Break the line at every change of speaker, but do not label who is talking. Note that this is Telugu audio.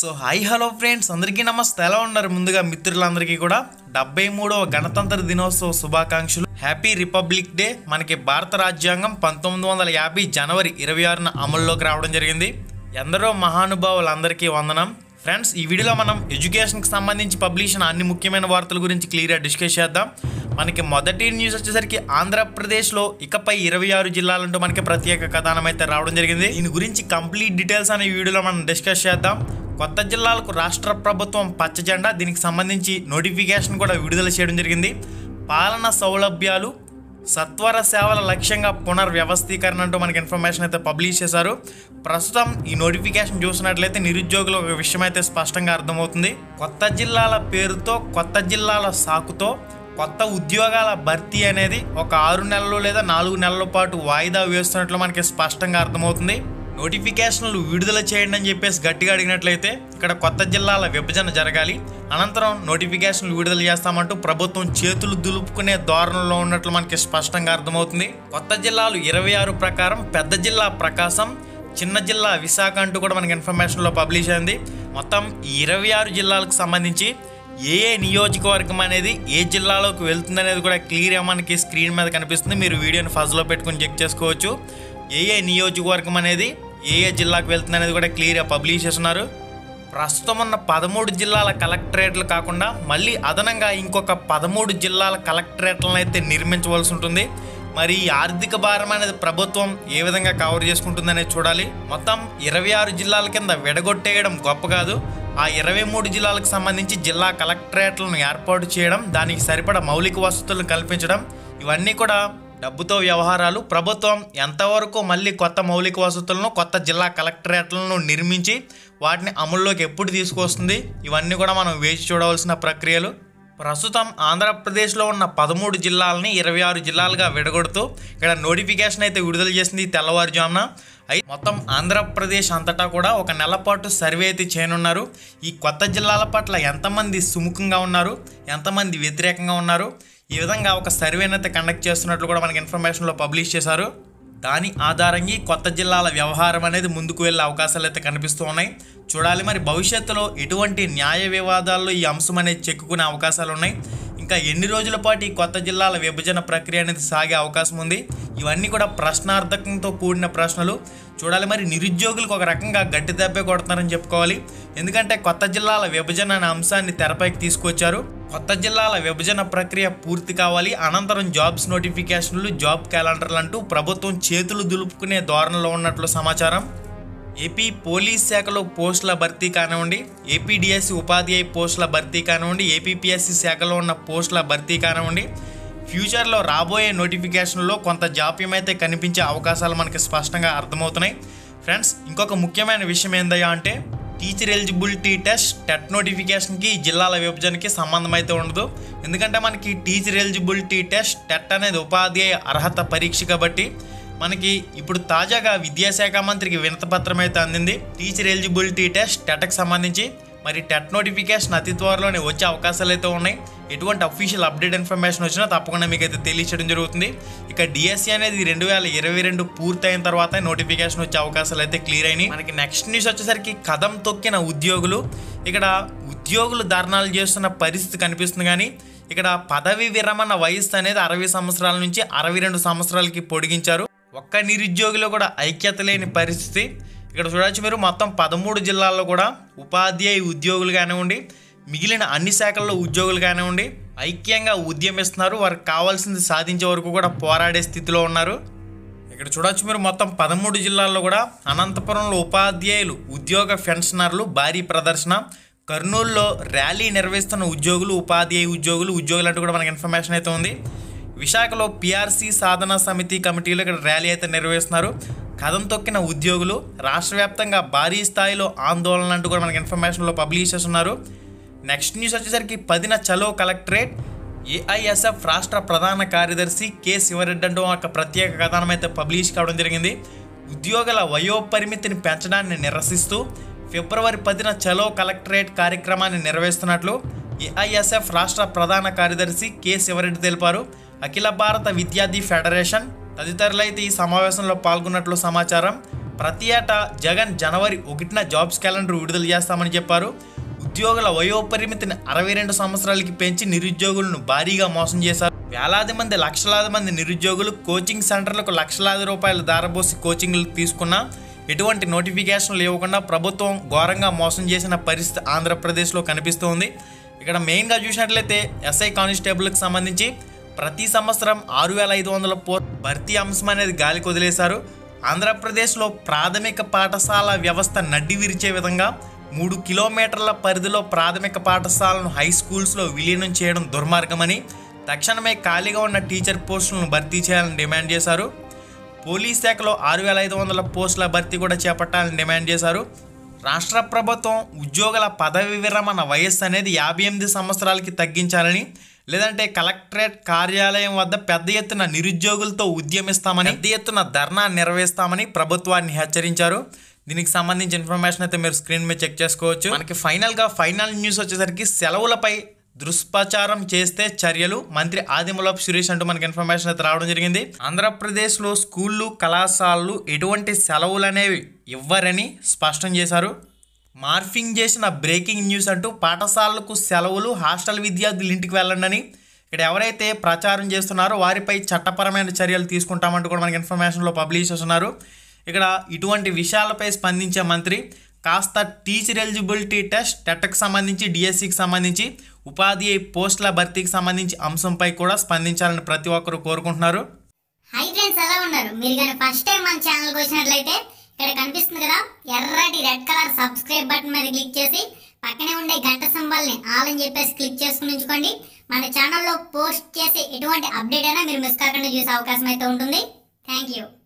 సో హాయ్ హలో ఫ్రెండ్స్ అందరికీ నమస్తే ఎలా ఉన్నారు ముందుగా మిత్రులందరికీ కూడా డెబ్బై మూడవ గణతంత్ర దినోత్సవ శుభాకాంక్షలు హ్యాపీ రిపబ్లిక్ డే మనకి భారత రాజ్యాంగం పంతొమ్మిది వందల యాభై జనవరి ఇరవై ఆరున అమల్లోకి రావడం జరిగింది ఎందరో మహానుభావులందరికీ వందనం ఫ్రెండ్స్ ఈ వీడియోలో మనం ఎడ్యుకేషన్కి సంబంధించి పబ్లిష్ అయిన అన్ని ముఖ్యమైన వార్తల గురించి క్లియర్గా డిస్కస్ చేద్దాం మనకి మొదటి న్యూస్ వచ్చేసరికి ఆంధ్రప్రదేశ్లో ఇకపై ఇరవై ఆరు జిల్లాలంటూ మనకి ప్రత్యేక కథనం అయితే రావడం జరిగింది దీని గురించి కంప్లీట్ డీటెయిల్స్ అనే వీడియోలో మనం డిస్కస్ చేద్దాం కొత్త జిల్లాలకు రాష్ట్ర ప్రభుత్వం పచ్చ జెండా దీనికి సంబంధించి నోటిఫికేషన్ కూడా విడుదల చేయడం జరిగింది పాలన సౌలభ్యాలు సత్వర సేవల లక్ష్యంగా పునర్వ్యవస్థీకరణ అంటూ మనకి ఇన్ఫర్మేషన్ అయితే పబ్లిష్ చేశారు ప్రస్తుతం ఈ నోటిఫికేషన్ చూసినట్లయితే నిరుద్యోగులు ఒక విషయం అయితే స్పష్టంగా అర్థమవుతుంది కొత్త జిల్లాల పేరుతో కొత్త జిల్లాల సాకుతో కొత్త ఉద్యోగాల భర్తీ అనేది ఒక ఆరు నెలలు లేదా నాలుగు నెలల పాటు వాయిదా వేస్తున్నట్లు మనకి స్పష్టంగా అర్థమవుతుంది నోటిఫికేషన్లు విడుదల చేయండి అని చెప్పేసి గట్టిగా అడిగినట్లయితే ఇక్కడ కొత్త జిల్లాల విభజన జరగాలి అనంతరం నోటిఫికేషన్లు విడుదల చేస్తామంటూ ప్రభుత్వం చేతులు దులుపుకునే ధోరణిలో ఉన్నట్లు మనకి స్పష్టంగా అర్థమవుతుంది కొత్త జిల్లాలు ఇరవై ఆరు ప్రకారం పెద్ద జిల్లా ప్రకాశం చిన్న జిల్లా విశాఖ అంటూ కూడా మనకి ఇన్ఫర్మేషన్లో పబ్లిష్ అయింది మొత్తం ఈ ఇరవై ఆరు జిల్లాలకు సంబంధించి ఏ ఏ నియోజకవర్గం అనేది ఏ జిల్లాలోకి వెళ్తుంది అనేది కూడా క్లియర్గా మనకి స్క్రీన్ మీద కనిపిస్తుంది మీరు వీడియోని ఫస్ట్లో పెట్టుకుని చెక్ చేసుకోవచ్చు ఏ ఏ నియోజకవర్గం అనేది ఏ ఏ జిల్లాకు వెళ్తుంది అనేది కూడా క్లియర్గా పబ్లిష్ చేస్తున్నారు ప్రస్తుతం ఉన్న పదమూడు జిల్లాల కలెక్టరేట్లు కాకుండా మళ్ళీ అదనంగా ఇంకొక పదమూడు జిల్లాల కలెక్టరేట్లను అయితే నిర్మించవలసి ఉంటుంది మరి ఈ ఆర్థిక భారం అనేది ప్రభుత్వం ఏ విధంగా కవర్ చేసుకుంటుంది అనేది చూడాలి మొత్తం ఇరవై ఆరు జిల్లాల కింద విడగొట్టేయడం గొప్ప కాదు ఆ ఇరవై మూడు జిల్లాలకు సంబంధించి జిల్లా కలెక్టరేట్లను ఏర్పాటు చేయడం దానికి సరిపడా మౌలిక వసతులను కల్పించడం ఇవన్నీ కూడా డబ్బుతో వ్యవహారాలు ప్రభుత్వం ఎంతవరకు మళ్ళీ కొత్త మౌలిక వసతులను కొత్త జిల్లా కలెక్టరేట్లను నిర్మించి వాటిని అమల్లోకి ఎప్పుడు తీసుకొస్తుంది ఇవన్నీ కూడా మనం వేచి చూడవలసిన ప్రక్రియలు ప్రస్తుతం ఆంధ్రప్రదేశ్లో ఉన్న పదమూడు జిల్లాలని ఇరవై ఆరు జిల్లాలుగా విడగొడుతూ ఇక్కడ నోటిఫికేషన్ అయితే విడుదల చేసింది ఈ తెల్లవారుజామున అయితే మొత్తం ఆంధ్రప్రదేశ్ అంతటా కూడా ఒక నెల పాటు సర్వే అయితే చేయనున్నారు ఈ కొత్త జిల్లాల పట్ల ఎంతమంది సుముఖంగా ఉన్నారు ఎంతమంది వ్యతిరేకంగా ఉన్నారు ఈ విధంగా ఒక సర్వేని అయితే కండక్ట్ చేస్తున్నట్లు కూడా మనకి ఇన్ఫర్మేషన్లో పబ్లిష్ చేశారు దాని ఆధారంగా ఈ కొత్త జిల్లాల వ్యవహారం అనేది ముందుకు వెళ్ళే అవకాశాలు అయితే కనిపిస్తూ ఉన్నాయి చూడాలి మరి భవిష్యత్తులో ఎటువంటి న్యాయ వివాదాల్లో ఈ అంశం అనేది చెక్కుకునే అవకాశాలు ఉన్నాయి ఇంకా ఎన్ని రోజుల పాటు ఈ కొత్త జిల్లాల విభజన ప్రక్రియ అనేది సాగే అవకాశం ఉంది ఇవన్నీ కూడా ప్రశ్నార్థకంతో కూడిన ప్రశ్నలు చూడాలి మరి నిరుద్యోగులకు ఒక రకంగా గట్టి దెబ్బే కొడుతున్నారని చెప్పుకోవాలి ఎందుకంటే కొత్త జిల్లాల విభజన అనే అంశాన్ని తెరపైకి తీసుకొచ్చారు కొత్త జిల్లాల విభజన ప్రక్రియ పూర్తి కావాలి అనంతరం జాబ్స్ నోటిఫికేషన్లు జాబ్ క్యాలెండర్లు అంటూ ప్రభుత్వం చేతులు దులుపుకునే ధోరణిలో ఉన్నట్లు సమాచారం ఏపీ పోలీస్ శాఖలో పోస్టుల భర్తీ కానివ్వండి ఏపీడిఎస్సి ఉపాధ్యాయ పోస్టుల భర్తీ కానివ్వండి ఏపీపీఎస్సి శాఖలో ఉన్న పోస్టుల భర్తీ కానివ్వండి ఫ్యూచర్లో రాబోయే నోటిఫికేషన్లో కొంత జాప్యం అయితే కనిపించే అవకాశాలు మనకి స్పష్టంగా అర్థమవుతున్నాయి ఫ్రెండ్స్ ఇంకొక ముఖ్యమైన విషయం ఏందయ్యా అంటే టీచర్ ఎలిజిబిలిటీ టెస్ట్ టెట్ నోటిఫికేషన్కి జిల్లాల విభజనకి సంబంధం అయితే ఉండదు ఎందుకంటే మనకి టీచర్ ఎలిజిబిలిటీ టెస్ట్ టెట్ అనేది ఉపాధ్యాయ అర్హత పరీక్ష కాబట్టి మనకి ఇప్పుడు తాజాగా విద్యాశాఖ మంత్రికి వినతపత్రం అయితే అందింది టీచర్ ఎలిజిబిలిటీ టెస్ట్ టెట్కి సంబంధించి మరి టెట్ నోటిఫికేషన్ అతి త్వరలోనే వచ్చే అవకాశాలు అయితే ఉన్నాయి ఎటువంటి అఫీషియల్ అప్డేట్ ఇన్ఫర్మేషన్ వచ్చినా తప్పకుండా మీకు అయితే తెలియచేయడం జరుగుతుంది ఇక డిఎస్సి అనేది రెండు వేల ఇరవై రెండు పూర్తయిన తర్వాత నోటిఫికేషన్ వచ్చే అవకాశాలు అయితే క్లియర్ అయినాయి మనకి నెక్స్ట్ న్యూస్ వచ్చేసరికి కదం తొక్కిన ఉద్యోగులు ఇక్కడ ఉద్యోగులు ధర్నాలు చేస్తున్న పరిస్థితి కనిపిస్తుంది కానీ ఇక్కడ పదవి విరమణ వయస్సు అనేది అరవై సంవత్సరాల నుంచి అరవై రెండు సంవత్సరాలకి పొడిగించారు ఒక్క నిరుద్యోగిలో కూడా ఐక్యత లేని పరిస్థితి ఇక్కడ చూడొచ్చు మీరు మొత్తం పదమూడు జిల్లాల్లో కూడా ఉపాధ్యాయ ఉద్యోగులు కానివ్వండి మిగిలిన అన్ని శాఖల్లో ఉద్యోగులు కానివ్వండి ఐక్యంగా ఉద్యమిస్తున్నారు వారికి కావాల్సింది సాధించే వరకు కూడా పోరాడే స్థితిలో ఉన్నారు ఇక్కడ చూడొచ్చు మీరు మొత్తం పదమూడు జిల్లాల్లో కూడా అనంతపురంలో ఉపాధ్యాయులు ఉద్యోగ పెన్షనర్లు భారీ ప్రదర్శన కర్నూలులో ర్యాలీ నిర్వహిస్తున్న ఉద్యోగులు ఉపాధ్యాయ ఉద్యోగులు ఉద్యోగులు అంటూ కూడా మనకి ఇన్ఫర్మేషన్ అయితే ఉంది విశాఖలో పిఆర్సీ సాధన సమితి కమిటీలు ఇక్కడ ర్యాలీ అయితే నిర్వహిస్తున్నారు కథం తొక్కిన ఉద్యోగులు రాష్ట్ర వ్యాప్తంగా భారీ స్థాయిలో ఆందోళన అంటూ కూడా మనకి ఇన్ఫర్మేషన్లో పబ్లిష్ చేస్తున్నారు నెక్స్ట్ న్యూస్ వచ్చేసరికి పదిన చలో కలెక్టరేట్ ఏఐఎస్ఎఫ్ రాష్ట్ర ప్రధాన కార్యదర్శి కె శివరెడ్డి అంటూ ఒక ప్రత్యేక కథనం అయితే పబ్లిష్ కావడం జరిగింది ఉద్యోగుల వయోపరిమితిని పెంచడాన్ని నిరసిస్తూ ఫిబ్రవరి పదిన చలో కలెక్టరేట్ కార్యక్రమాన్ని నిర్వహిస్తున్నట్లు ఏఐఎస్ఎఫ్ రాష్ట్ర ప్రధాన కార్యదర్శి కె శివరెడ్డి తెలిపారు అఖిల భారత విద్యార్థి ఫెడరేషన్ తదితరులైతే ఈ సమావేశంలో పాల్గొన్నట్లు సమాచారం ప్రతి ఏటా జగన్ జనవరి ఒకటిన జాబ్స్ క్యాలెండర్ విడుదల చేస్తామని చెప్పారు ఉద్యోగుల వయోపరిమితిని అరవై రెండు సంవత్సరాలకి పెంచి నిరుద్యోగులను భారీగా మోసం చేశారు వేలాది మంది లక్షలాది మంది నిరుద్యోగులు కోచింగ్ సెంటర్లకు లక్షలాది రూపాయలు దారబోసి కోచింగ్లు తీసుకున్నా ఎటువంటి నోటిఫికేషన్లు ఇవ్వకుండా ప్రభుత్వం ఘోరంగా మోసం చేసిన పరిస్థితి ఆంధ్రప్రదేశ్లో కనిపిస్తోంది ఇక్కడ మెయిన్గా చూసినట్లయితే ఎస్ఐ కానిస్టేబుల్కి సంబంధించి ప్రతి సంవత్సరం ఆరు వేల ఐదు వందల పో భర్తీ అంశం అనేది గాలికి వదిలేశారు ఆంధ్రప్రదేశ్లో ప్రాథమిక పాఠశాల వ్యవస్థ నడ్డి విరిచే విధంగా మూడు కిలోమీటర్ల పరిధిలో ప్రాథమిక పాఠశాలను హై స్కూల్స్లో విలీనం చేయడం దుర్మార్గమని తక్షణమే ఖాళీగా ఉన్న టీచర్ పోస్టులను భర్తీ చేయాలని డిమాండ్ చేశారు పోలీస్ శాఖలో ఆరు వేల ఐదు వందల పోస్టుల భర్తీ కూడా చేపట్టాలని డిమాండ్ చేశారు రాష్ట్ర ప్రభుత్వం ఉద్యోగుల పదవి విరమణ వయస్సు అనేది యాభై ఎనిమిది సంవత్సరాలకి తగ్గించాలని లేదంటే కలెక్టరేట్ కార్యాలయం వద్ద పెద్ద ఎత్తున నిరుద్యోగులతో ఉద్యమిస్తామని పెద్ద ఎత్తున ధర్నా నిర్వహిస్తామని ప్రభుత్వాన్ని హెచ్చరించారు దీనికి సంబంధించి ఇన్ఫర్మేషన్ అయితే మీరు స్క్రీన్ మీద చెక్ చేసుకోవచ్చు మనకి ఫైనల్గా ఫైనల్ న్యూస్ వచ్చేసరికి సెలవులపై దుష్ప్రచారం చేస్తే చర్యలు మంత్రి ఆదిమూలపు సురేష్ అంటూ మనకి ఇన్ఫర్మేషన్ అయితే రావడం జరిగింది ఆంధ్రప్రదేశ్లో స్కూళ్ళు కళాశాలలు ఎటువంటి సెలవులు అనేవి ఇవ్వరని స్పష్టం చేశారు మార్ఫింగ్ చేసిన బ్రేకింగ్ న్యూస్ అంటూ పాఠశాలలకు సెలవులు హాస్టల్ విద్యార్థులు ఇంటికి వెళ్ళండి అని ఇక్కడ ఎవరైతే ప్రచారం చేస్తున్నారో వారిపై చట్టపరమైన చర్యలు తీసుకుంటామంటూ కూడా మనకి ఇన్ఫర్మేషన్లో పబ్లిష్ చేస్తున్నారు ఇక్కడ ఇటువంటి విషయాలపై స్పందించే మంత్రి కాస్త టీచర్ ఎలిజిబిలిటీ టెస్ట్ టెట్కి సంబంధించి డిఎస్సికి సంబంధించి ఉపాధ్యాయ పోస్టుల భర్తీకి సంబంధించి అంశంపై కూడా స్పందించాలని ప్రతి ఒక్కరూ కోరుకుంటున్నారు
హై ఫ్రెండ్స్ ఎలా ఉన్నారు మీరు కానీ ఫస్ట్ టైం మన ఛానల్కి వచ్చినట్లయితే ఇక్కడ కనిపిస్తుంది కదా ఎర్రటి రెడ్ కలర్ సబ్స్క్రైబ్ బటన్ మీద క్లిక్ చేసి పక్కనే ఉండే గంట సింబల్ని ఆల్ అని చెప్పేసి క్లిక్ చేసుకుని ఉంచుకోండి మన ఛానల్లో పోస్ట్ చేసే ఎటువంటి అప్డేట్ అయినా మీరు మిస్ కాకుండా చూసే అవకాశం అయితే ఉంటుంది థ్యాంక్ యూ